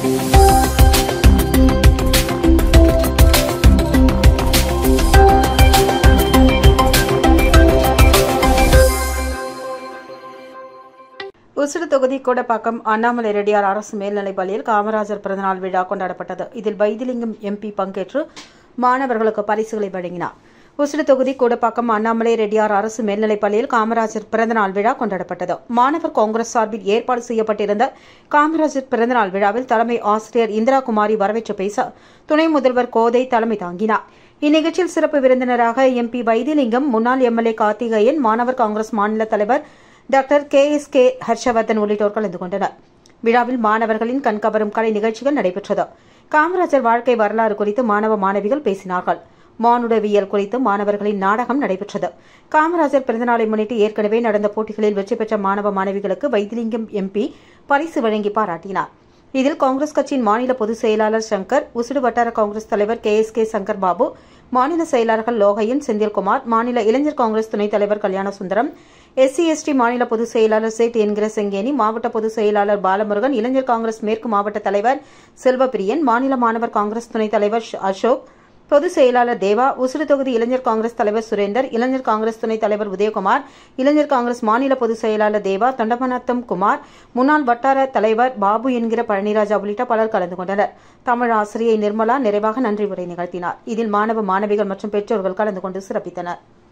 உசிறு தொகுதி கூடப்பாக்கம் அண்ணாமலை ரெட்டியார் அரசு மேல்நிலைப் பள்ளியில் காமராஜர் பிறந்தநாள் விழா கொண்டாடப்பட்டது இதில் வைத்திலிங்கம் எம்பி பங்கேற்று மாணவர்களுக்கு பரிசுகளை வழங்கினார் உசிறு தொகுதி கூடப்பாக்கம் அண்ணாமலை ரெட்டியார் அரசு மேல்நிலைப் பள்ளியில் காமராஜர் பிறந்தநாள் விழா கொண்டாடப்பட்டது மாணவர் காங்கிரஸ் சார்பில் ஏற்பாடு செய்யப்பட்டிருந்த காமராஜர் பிறந்தநாள் விழாவில் தலைமை ஆசிரியர் இந்திரா குமாரி வரவேற்று பேச துணை முதல்வர் கோதை தலைமை தாங்கினார் இந்நிகழ்ச்சியில் சிறப்பு விருந்தினராக எம்பி வைத்திலிங்கம் முன்னாள் எம்எல்ஏ கார்த்திகேயன் மாணவர் காங்கிரஸ் மாநில தலைவர் doctor K S K Harshavardhan உள்ளிட்டோர் கலந்து கொண்டனர் விழாவில் மாணவர்களின் கண்கவரும் கலை நிகழ்ச்சிகள் நடைபெற்றது காமராஜர் வாழ்க்கை வரலாறு குறித்து மாணவ மாணவிகள் பேசினார்கள் மானுடவியல் குறித்து மாணவர்களின் நாடகம் நடைபெற்றது காமராஜர் பிறந்தநாளை முன்னிட்டு ஏற்கனவே நடந்த போட்டிகளில் வெற்றி பெற்ற மாணவ மாணவிகளுக்கு வைத்திலிங்கம் எம்பி பரிசு வழங்கி பாராட்டினார் இதில் காங்கிரஸ் கட்சியின் மாநில பொதுச் செயலாளர் சங்கர் உசுடு வட்டார காங்கிரஸ் தலைவர் K S K Shankar Babu மாநில செயலாளர்கள் லோகையன் செந்தில்குமார் மாநில இளைஞர் காங்கிரஸ் துணைத் தலைவர் கல்யாண சுந்தரம் எஸ்சி எஸ்டி மாநில பொதுச் செயலாளர் சேட் என்கிற செங்கேனி மாவட்ட பொதுச் செயலாளர் பாலமுருகன் இளைஞர் காங்கிரஸ் மேற்கு மாவட்ட தலைவர் செல்வப்பிரியன் மாநில மாணவர் காங்கிரஸ் துணைத் தலைவர் அசோக் பொதுச் செயலாளர் தேவா உசுறு தொகுதி இளைஞர் காங்கிரஸ் தலைவர் சுரேந்தர் இளைஞர் காங்கிரஸ் துணைத் தலைவர் உதயகுமார் இளைஞர் காங்கிரஸ் மாநில பொதுச் செயலாளர் தேவா தொண்டமனத்தம் குமார் முன்னாள் வட்டார தலைவர் பாபு என்கிற பழனிராஜா உள்ளிட்ட பலர் கலந்து கொண்டனர் தமிழ் ஆசிரியை நிர்மலா நிறைவாக நன்றி உரை நிகழ்த்தினார் இதில் மாணவ மாணவிகள் மற்றும் பெற்றோர்கள் கலந்து கொண்டு சிறப்பித்தனர்